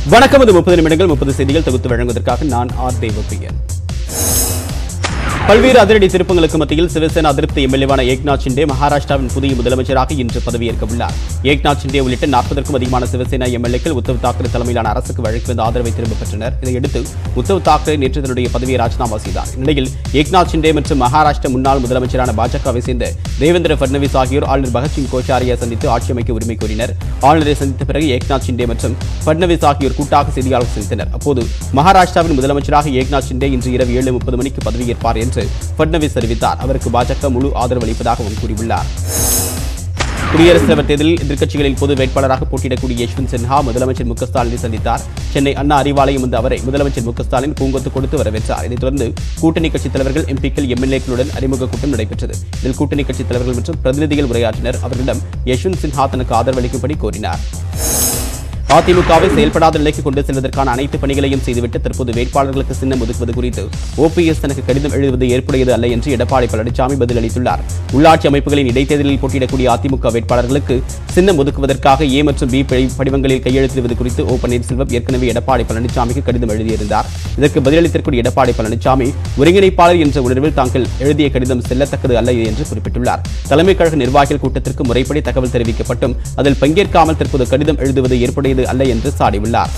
வணக்கம் இது முப்பது நிமிடங்கள் முப்பது செய்திகள் தொகுத்து வழங்குவதற்காக நான் ஆர் தேவப்பிரியன் பல்வேறு அதிரடி திருப்பங்களுக்கு மத்தியில் சிவசேனா அதிருப்தி எம்எல்ஏவான ஏக்நாத் ஷிண்டே மகாராஷ்டிராவின் புதிய முதலமைச்சராக இன்று பதவியேற்க உள்ளார் ஏக்நாத் ஷிண்டே உள்ளிட்ட நாற்பதற்கும் அதிகமான சிவசேனா எம்எல்ஏக்கள் உத்தவ் தாக்கரே தலைமையிலான அரசுக்கு வழங்கி வந்த ஆதரவை திரும்பப் பெற்றனர் இதையடுத்து உத்தவ் தாக்கரே நேற்று தன்னுடைய பதவியை ராஜினாமா செய்தார் இந்நிலையில் ஏக்நாத் ஷிண்டே மற்றும் மகாராஷ்டிர முன்னாள் முதலமைச்சரான பாஜகவை சேர்ந்த தேவேந்திர பட்னவிஸ் ஆகியோர் ஆளுநர் பகத்சிங் கோஷாரியை சந்தித்து ஆட்சி அமைக்க உரிமை கோரினர் ஆளுநரை சந்தித்த பிறகு ஏக்நாத் ஷிண்டே மற்றும் பட்னவிஸ் ஆகியோர் கூட்டாக செய்தியாளர் சந்தித்தனர் அப்போது மகாராஷ்டிராவின் முதலமைச்சராக ஏக்நாத் ஷிண்டே இன்று இரவு ஏழு முப்பது மணிக்கு பதவியேற்பார் என்று பட்னவிஸ் அறிவித்தார் அவருக்கு பாஜக முழு ஆதரவு அளிப்பதாகவும் கூறியுள்ளார் குடியரசுத் தலைவர் தேர்தலில் எதிர்க்கட்சிகளின் பொது வேட்பாளராக போட்டியிடக்கூடிய யஷ்வந்த் சின்ஹா முதலமைச்சர் மு க ஸ்டாலினை சந்தித்தார் சென்னை அண்ணா அறிவாலயம் வந்த அவரை முதலமைச்சர் மு க ஸ்டாலின் பூங்கொத்து கொடுத்து வரவேற்றார் இதைத் தொடர்ந்து கூட்டணி கட்சித் தலைவர்கள் எம்பிக்கள் எம்எல்ஏக்களுடன் அறிமுக கூட்டம் நடைபெற்றது இதில் கூட்டணி கட்சித் தலைவர்கள் மற்றும் பிரதிநிதிகள் உரையாற்றினர் அவர்களிடம் யஷ்வந்த் சின்ஹா தனக்கு ஆதரவு அளிக்கும்படி கோரினார் அதிமுகவை செயல்படாத நிலைக்கு கொண்டு செல்வதற்கான அனைத்து பணிகளையும் செய்துவிட்டு தற்போது வேட்பாளர்களுக்கு சின்னம் ஒதுக்குவது குறித்து ஓபிஎஸ் தனக்கு கடிதம் எழுதுவது ஏற்புடையது அல்ல என்று எடப்பாடி பழனிசாமி பதிலளித்துள்ளார் உள்ளாட்சி அமைப்புகளின் இடைத்தேர்தலில் போட்டியிடக்கூடிய அதிமுக வேட்பாளர்களுக்கு சின்னம் ஒதுக்குவதற்காக ஏ மற்றும் பி படி- படிவங்களில் கையெழுத்திடுவது குறித்து ஓ பன்னீர்செல்வம் ஏற்கனவே எடப்பாடி பழனிசாமிக்கு கடிதம் எழுதியிருந்தார் இதற்கு பதிலளித்திருக்கூடிய எடப்பாடி பழனிசாமி ஒருங்கிணைப்பாளர் என்ற உணர்வில் தாங்கள் எழுதிய கடிதம் செல்லத்தக்கது அல்ல என்று குறிப்பிட்டுள்ளார் தலைமை கழக நிர்வாகிகள் கூட்டத்திற்கு முறைப்படி தகவல் தெரிவிக்கப்பட்டும் அதில் பங்கேற்காமல் தற்போது கடிதம் எழுதுவது ஏற்புடையது அல்ல என்று சாடியுள்ளார்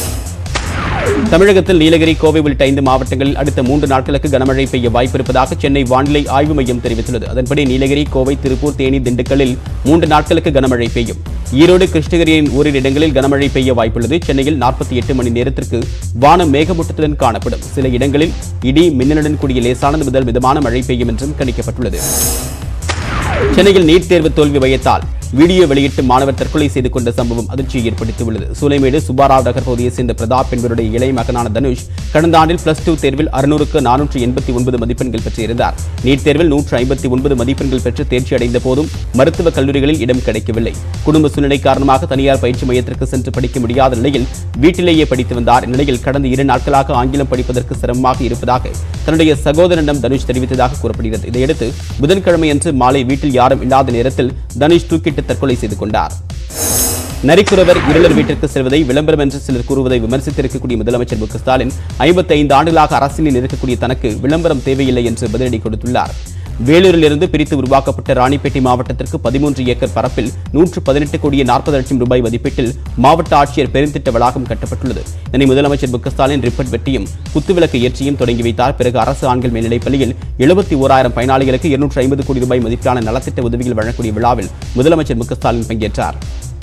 தமிழகத்தில் நீலகிரி கோவை உள்ளிட்ட ஐந்து மாவட்டங்களில் அடுத்த மூன்று நாட்களுக்கு கனமழை பெய்ய வாய்ப்பிருப்பதாக சென்னை வானிலை ஆய்வு மையம் தெரிவித்துள்ளது அதன்படி நீலகிரி கோவை திருப்பூர் தேனி திண்டுக்கல்லில் மூன்று நாட்களுக்கு கனமழை பெய்யும் ஈரோடு கிருஷ்ணகிரியின் ஓரிரு இடங்களில் கனமழை பெய்ய வாய்ப்புள்ளது சென்னையில் நாற்பத்தி எட்டு மணி நேரத்திற்கு வானம் மேகமூட்டத்துடன் காணப்படும் சில இடங்களில் இடி மின்னலுடன் கூடிய லேசானது முதல் மிதமான மழை பெய்யும் என்றும் கணிக்கப்பட்டுள்ளது சென்னையில் நீட் தேர்வு தோல்வி பயத்தால் வீடியோ வெளியிட்டு மாணவர் தற்கொலை செய்து கொண்ட சம்பவம் அதிர்ச்சியை ஏற்படுத்தியுள்ளது சூலைமேடு சுப்பாராவ் நகர் பகுதியைச் சேர்ந்த பிரதாப் என்பவருடைய இளைய மகனான தனுஷ் கடந்த ஆண்டில் பிளஸ் டூ தேர்வில் அறுநூறுக்கு நானூற்று எண்பத்தி ஒன்பது மதிப்பெண்கள் பெற்றிருந்தார் நீட் தேர்வில் நூற்று ஐம்பத்தி ஒன்பது மதிப்பெண்கள் பெற்று தேர்ச்சி அடைந்த போதும் மருத்துவக் கல்லூரிகளில் இடம் கிடைக்கவில்லை குடும்ப சூழ்நிலை காரணமாக தனியார் பயிற்சி மையத்திற்கு சென்று படிக்க முடியாத நிலையில் வீட்டிலேயே படித்து வந்தார் இந்நிலையில் கடந்த இரு நாட்களாக ஆங்கிலம் படிப்பதற்கு சிரமமாக இருப்பதாக தன்னுடைய சகோதரனிடம் தனுஷ் தெரிவித்ததாக கூறப்படுகிறது இதையடுத்து புதன்கிழமையன்று மாலை வீட்டில் யாரும் இல்லாத நேரத்தில் தனுஷ் தூக்கிட்டு தற்கொலை செய்து கொண்டார் நரிக்குறவர் இருளர் வீட்டிற்கு செல்வதை விளம்பரம் என்று சிலர் கூறுவதை விமர்சித்திருக்கக்கூடிய முதலமைச்சர் மு க ஸ்டாலின் ஐம்பத்தி ஐந்து ஆண்டுகளாக அரசியலில் இருக்கக்கூடிய தனக்கு விளம்பரம் தேவையில்லை என்று பதிலடி கொடுத்துள்ளார் வேலூரிலிருந்து பிரித்து உருவாக்கப்பட்ட ராணிப்பேட்டை மாவட்டத்திற்கு பதிமூன்று ஏக்கர் பரப்பில் நூற்று பதினெட்டு கோடியே நாற்பது லட்சம் ரூபாய் மதிப்பீட்டில் மாவட்ட ஆட்சியர் பெருந்திட்ட வளாகம் கட்டப்பட்டுள்ளது இதனை முதலமைச்சர் மு க ஸ்டாலின் ரிப்பன் வெட்டியும் குத்துவிளக்கு ஏற்றியும் தொடங்கி வைத்தார் பிறகு அரசு ஆண்கள் மேல்நிலைப் பள்ளியில் எழுபத்தி ஓராயிரம் பயனாளிகளுக்கு இருநூற்று ஐம்பது கோடி ரூபாய் மதிப்பிலான நலத்திட்ட உதவிகள் வழங்கக்கூடிய விழாவில் முதலமைச்சர் மு க ஸ்டாலின் பங்கேற்றார்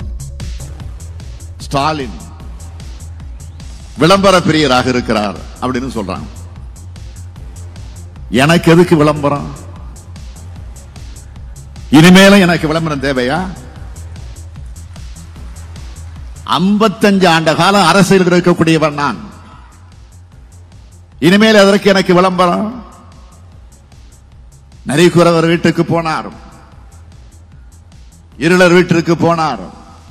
ஸ்டாலின் விளம்பர பிரியராக இருக்கிறார் அப்படின்னு சொல்றாங்க எனக்கு எதுக்கு விளம்பரம் இனிமேலும் எனக்கு விளம்பரம் தேவையா 55 ஆண்டு காலம் அரசியல் இருக்கக்கூடியவன் நான் இனிமேல் எதற்கு எனக்கு விளம்பரம் நரிக்குறவர் வீட்டுக்கு போனார் இருளர் வீட்டிற்கு போனார்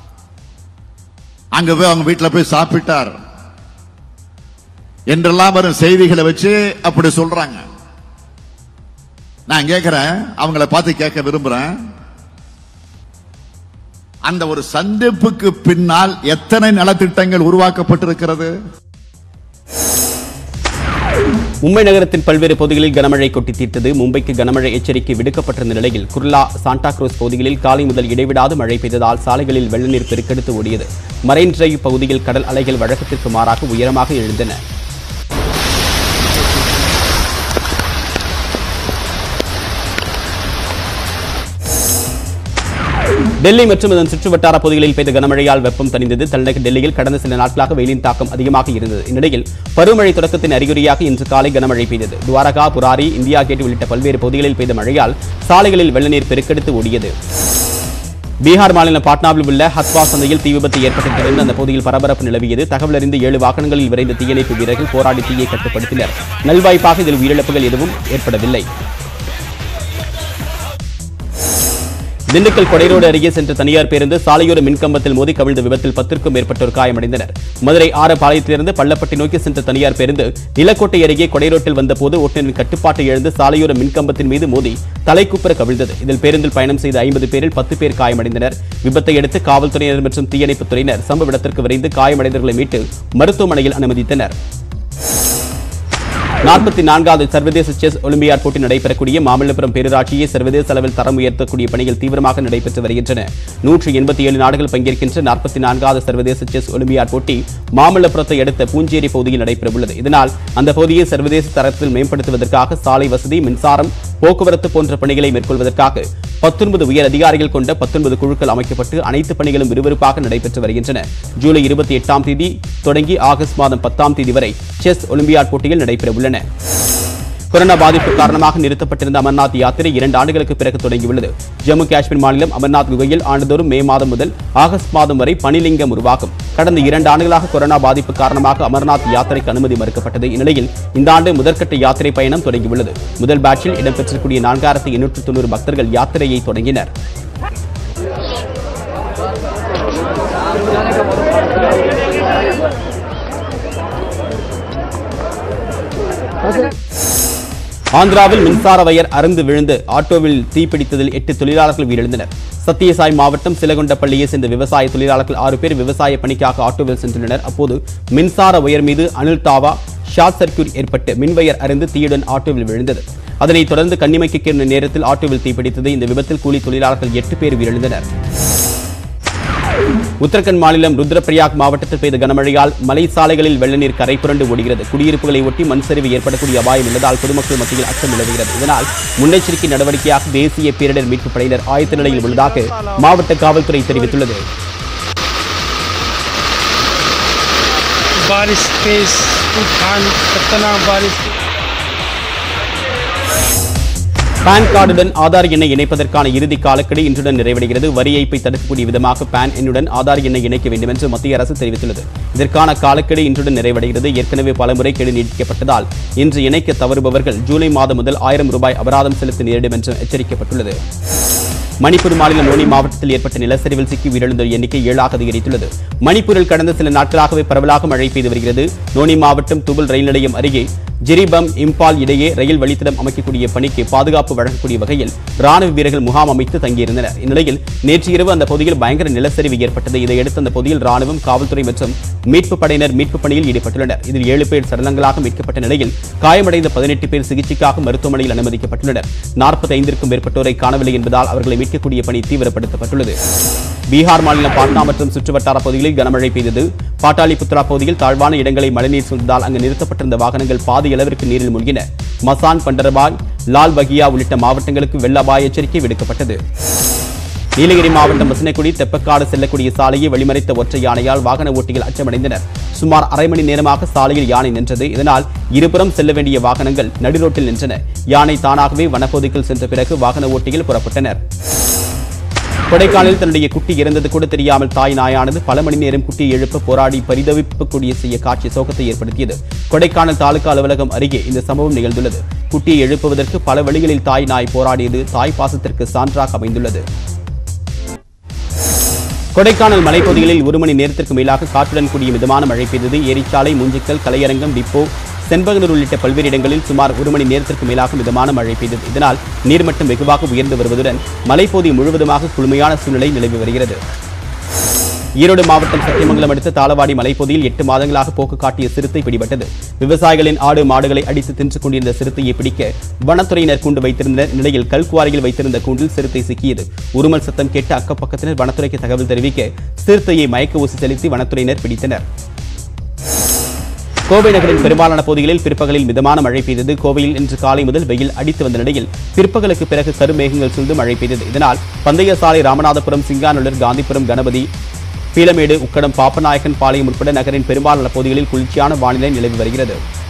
அங்க போய் அவங்க வீட்டுல போய் சாப்பிட்டார் என்றெல்லாம் வரும் செய்திகளை வச்சு அப்படி சொல்றாங்க நான் கேட்கிறேன் அவங்கள பார்த்து கேட்க விரும்புறேன் அந்த ஒரு சந்திப்புக்கு பின்னால் எத்தனை நலத்திட்டங்கள் உருவாக்கப்பட்டிருக்கிறது மும்பை நகரத்தின் பல்வேறு பகுதிகளில் கனமழை கொட்டி தீர்த்தது மும்பைக்கு கனமழை எச்சரிக்கை விடுக்கப்பட்டிருந்த நிலையில் குர்லா சாண்டா குரூஸ் பகுதிகளில் காலை முதல் இடைவிடாது மழை பெய்ததால் சாலைகளில் வெள்ள நீர் பெருக்கெடுத்து ஓடியது மரைன் டிரைவ் பகுதியில் கடல் அலைகள் வழக்கத்திற்கு மாறாக உயரமாக எழுந்தன டெல்லி மற்றும் அதன் சுற்றுவட்டார பகுதிகளில் பெய்த கனமழையால் வெப்பம் தணிந்தது தலைநகர் டெல்லியில் கடந்த சில நாட்களாக வெயிலின் தாக்கம் அதிகமாக இருந்தது இந்நிலையில் பருவமழை தொடக்கத்தின் அறிகுறியாக இன்று காலை கனமழை பெய்தது துவாரகா புராரி இந்தியா கேட் உள்ளிட்ட பல்வேறு பகுதிகளில் பெய்த மழையால் சாலைகளில் வெள்ள நீர் பெருக்கெடுத்து ஓடியது பீகார் மாநிலம் பாட்னாவில் உள்ள ஹத்வா சந்தையில் தீ விபத்து ஏற்பட்டதை தொடர்ந்து அந்த பகுதியில் பரபரப்பு நிலவியது தகவல் அறிந்து ஏழு வாகனங்களில் விரைந்த தீயணைப்பு வீரர்கள் போராடி தீயை கட்டுப்படுத்தினர் நல்வாய்ப்பாக இதில் உயிரிழப்புகள் எதுவும் ஏற்படவில்லை திண்டுக்கல் கொடைரோடு அருகே சென்ற தனியார் பேருந்து சாலையோர மின்கம்பத்தில் மோதி கவிழ்ந்த விபத்தில் பத்திற்கும் மேற்பட்டோர் காயமடைந்தனர் மதுரை ஆரப்பாளையத்திலிருந்து பள்ளப்பட்டி நோக்கி சென்ற தனியார் பேருந்து நிலக்கோட்டை அருகே கொடைரோட்டில் வந்தபோது ஓட்டுநரின் கட்டுப்பாட்டை இழந்து சாலையோர மின்கம்பத்தின் மீது மோதி தலைக்குப்புற கவிழ்ந்தது இதில் பேருந்தில் பயணம் செய்த ஐம்பது பேரில் பத்து பேர் காயமடைந்தனர் விபத்தை அடுத்து காவல்துறையினர் மற்றும் தீயணைப்புத் துறையினர் சம்பவ இடத்திற்கு விரைந்து காயமடைந்தவர்களை மீட்டு மருத்துவமனையில் அனுமதித்தனர் நாற்பத்தி நான்காவது சர்வதேச செஸ் ஒலிம்பியாட் போட்டி நடைபெறக்கூடிய மாமல்லபுரம் பேரூராட்சியை சர்வதேச அளவில் தரம் உயர்த்தக்கூடிய பணிகள் தீவிரமாக நடைபெற்று வருகின்றன நூற்றி எண்பத்தி ஏழு நாடுகள் பங்கேற்கின்ற நாற்பத்தி நான்காவது சர்வதேச செஸ் ஒலிம்பியாட் போட்டி மாமல்லபுரத்தை அடுத்த பூஞ்சேரி பகுதியில் நடைபெறவுள்ளது இதனால் அந்த பகுதியை சர்வதேச தரத்தில் மேம்படுத்துவதற்காக சாலை வசதி மின்சாரம் போக்குவரத்து போன்ற பணிகளை மேற்கொள்வதற்காக பத்தொன்பது உயர் அதிகாரிகள் கொண்ட பத்தொன்பது குழுக்கள் அமைக்கப்பட்டு அனைத்து பணிகளும் விறுவிறுப்பாக நடைபெற்று வருகின்றன ஜூலை இருபத்தி எட்டாம் தேதி தொடங்கி ஆகஸ்ட் மாதம் பத்தாம் தேதி வரை செஸ் ஒலிம்பியாட் போட்டிகள் நடைபெறவுள்ளன கொரோனா பாதிப்பு காரணமாக நிறுத்தப்பட்டிருந்த அமர்நாத் யாத்திரை இரண்டு ஆண்டுகளுக்கு பிறகு தொடங்கியுள்ளது ஜம்மு காஷ்மீர் மாநிலம் அமர்நாத் குகையில் ஆண்டுதோறும் மே மாதம் முதல் ஆகஸ்ட் மாதம் வரை பனிலிங்கம் உருவாகும் கடந்த இரண்டு ஆண்டுகளாக கொரோனா பாதிப்பு காரணமாக அமர்நாத் யாத்திரைக்கு அனுமதி மறுக்கப்பட்டது இந்நிலையில் இந்த ஆண்டு முதற்கட்ட யாத்திரை பயணம் தொடங்கியுள்ளது முதல் பேட்சில் இடம்பெற்றிருக்கூடிய நான்காயிரத்தி எண்ணூற்று தொண்ணூறு பக்தர்கள் யாத்திரையை தொடங்கினர் ஆந்திராவில் மின்சார வயர் அறுந்து விழுந்து ஆட்டோவில் தீப்பிடித்ததில் எட்டு தொழிலாளர்கள் உயிரிழந்தனர் சத்தியசாய் மாவட்டம் சிலகொண்டப்பள்ளியை சேர்ந்த விவசாய தொழிலாளர்கள் ஆறு பேர் விவசாய பணிக்காக ஆட்டோவில் சென்றுள்ளனர் அப்போது மின்சார வயர் மீது அனில் தாவா ஷார்ட் சர்க்யூட் ஏற்பட்டு மின்வயர் அருந்து தீயுடன் ஆட்டோவில் விழுந்தது அதனைத் தொடர்ந்து கண்ணிமைக்கு நேரத்தில் ஆட்டோவில் தீப்பிடித்தது இந்த விபத்தில் கூலி தொழிலாளர்கள் எட்டு பேர் உயிரிழந்தனர் உத்தரகண்ட் மாநிலம் ருத்ரபிரயாக் மாவட்டத்தில் பெய்த கனமழையால் மலை சாலைகளில் வெள்ள நீர் கரை புரண்டு ஓடுகிறது குடியிருப்புகளை ஒட்டி மண் சரிவு ஏற்படக்கூடிய அபாயம் உள்ளதால் பொதுமக்கள் மத்தியில் அச்சம் நிலவுகிறது இதனால் முன்னெச்சரிக்கை நடவடிக்கையாக தேசிய பேரிடர் மீட்புப் படையினர் ஆயத்த நிலையில் உள்ளதாக மாவட்ட காவல்துறை தெரிவித்துள்ளது बारिश तेज तूफान खतरनाक बारिश பான் கார்டுடன் ஆதார் எண்ணை இணைப்பதற்கான இறுதி காலக்கெடு இன்றுடன் நிறைவடைகிறது வரி ஏய்ப்பை தடுக்கக்கூடிய விதமாக பான் எண்ணுடன் ஆதார் எண்ணை இணைக்க வேண்டும் என்று மத்திய அரசு தெரிவித்துள்ளது இதற்கான காலக்கெடு இன்றுடன் நிறைவடைகிறது ஏற்கனவே பலமுறை கெடு நீடிக்கப்பட்டதால் இன்று இணைக்க தவறுபவர்கள் ஜூலை மாதம் முதல் ஆயிரம் ரூபாய் அபராதம் செலுத்த நேரிடும் என்று எச்சரிக்கப்பட்டுள்ளது மணிப்பூர் மாநிலம் நோனி மாவட்டத்தில் ஏற்பட்ட நிலச்சரிவில் சிக்கி உயிரிழந்தோர் எண்ணிக்கை ஏழாக அதிகரித்துள்ளது மணிப்பூரில் கடந்த சில நாட்களாகவே பரவலாக மழை பெய்து வருகிறது நோனி மாவட்டம் துபுல் ரயில் நிலையம் அருகே ஜிரிபம் இம்பால் இடையே ரயில் வழித்தடம் அமைக்கக்கூடிய பணிக்கு பாதுகாப்பு வழங்கக்கூடிய வகையில் ராணுவ வீரர்கள் முகாம் அமைத்து தங்கியிருந்தனர் இந்நிலையில் நேற்று இரவு அந்த பகுதியில் பயங்கர நிலச்சரிவு ஏற்பட்டது இதையடுத்து அந்த பகுதியில் ராணுவம் காவல்துறை மற்றும் மீட்புப் படையினர் மீட்புப் பணியில் ஈடுபட்டுள்ளனர் இதில் ஏழு பேர் சடலங்களாக மீட்கப்பட்ட நிலையில் காயமடைந்த பதினெட்டு பேர் சிகிச்சைக்காக மருத்துவமனையில் அனுமதிக்கப்பட்டுள்ளனர் நாற்பத்தி ஐந்திற்கும் மேற்பட்டோரை காணவில்லை என்பதால் அவர்களை மீட்கக்கூடிய பணி தீவிரப்படுத்தப்பட்டுள்ளது பீகார் மாநிலம் பாட்னா மற்றும் சுற்றுவட்டார பகுதிகளில் கனமழை பெய்தது பாட்டாளிபுத்ரா பகுதியில் தாழ்வான இடங்களை மழைநீர் சூழ்ந்ததால் அங்கு நிறுத்தப்பட்டிருந்த வாகனங்கள் பாதி அளவிற்கு நீரில் மூழ்கின மசான் பண்டர்பால் லால் பகியா உள்ளிட்ட மாவட்டங்களுக்கு வெள்ள அபாய எச்சரிக்கை விடுக்கப்பட்டது நீலகிரி மாவட்டம் மசினக்குடி தெப்பக்காடு செல்லக்கூடிய சாலையை வழிமறைத்த ஒற்றை யானையால் வாகன ஓட்டிகள் அச்சமடைந்தனர் சுமார் அரை மணி நேரமாக சாலையில் யானை நின்றது இதனால் இருபுறம் செல்ல வேண்டிய வாகனங்கள் நடுரோட்டில் நின்றன யானை தானாகவே வனப்பகுதிக்குள் சென்ற பிறகு வாகன ஓட்டிகள் புறப்பட்டனர் கொடைக்கானலில் தன்னுடைய குட்டி இறந்தது கூட தெரியாமல் தாய் நாயானது பல மணி நேரம் குட்டியை எழுப்ப போராடி பரிதவிப்புக்கூடிய செய்ய காட்சி சோகத்தை ஏற்படுத்தியது கொடைக்கானல் தாலுகா அலுவலகம் அருகே இந்த சம்பவம் நிகழ்ந்துள்ளது குட்டியை எழுப்புவதற்கு பல வழிகளில் தாய் நாய் போராடியது தாய் பாசத்திற்கு சான்றாக அமைந்துள்ளது கொடைக்கானல் மலைப்பகுதிகளில் ஒரு மணி நேரத்திற்கு மேலாக காற்றுடன் கூடிய மிதமான மழை பெய்தது ஏரிச்சாலை மூஞ்சிக்கல் கலையரங்கம் டிப்போ செண்பகனூர் உள்ளிட்ட பல்வேறு இடங்களில் சுமார் ஒரு மணி நேரத்திற்கு மேலாக மிதமான மழை பெய்தது இதனால் நீர்மட்டம் வெகுவாக உயர்ந்து வருவதுடன் மலைப்பகுதி முழுவதுமாக குளுமையான சூழ்நிலை நிலவி வருகிறது ஈரோடு மாவட்டம் சத்தியமங்கலம் அடுத்த தாளவாடி மலைப்பகுதியில் எட்டு மாதங்களாக போக்கு காட்டிய சிறுத்தை பிடிபட்டது விவசாயிகளின் ஆடு மாடுகளை அடித்து தின்று கொண்டிருந்த சிறுத்தையை பிடிக்க வனத்துறையினர் கூண்டு வைத்திருந்தனர் நிலையில் கல்குவாரியில் வைத்திருந்த கூண்டில் சிறுத்தை சிக்கியது உருமல் சத்தம் கேட்டு அக்கப்பக்கத்தினர் வனத்துறைக்கு தகவல் தெரிவிக்க சிறுத்தையை மயக்க ஊசி செலுத்தி வனத்துறையினர் பிடித்தனர் கோவை நகரின் பெரும்பாலான பகுதிகளில் பிற்பகலில் மிதமான மழை பெய்தது கோவையில் இன்று காலை முதல் வெயில் அடித்து வந்த நிலையில் பிற்பகலுக்கு பிறகு கருமேகங்கள் சூழ்ந்து மழை பெய்தது இதனால் பந்தய சாலை ராமநாதபுரம் சிங்காநல்லூர் காந்திபுரம் கணபதி பீளமேடு உக்கடம் பாப்பநாயக்கன் பாளையம் உட்பட நகரின் பெரும்பாலான பகுதிகளில் குளிர்ச்சியான வானிலை நிலவி வருகிறது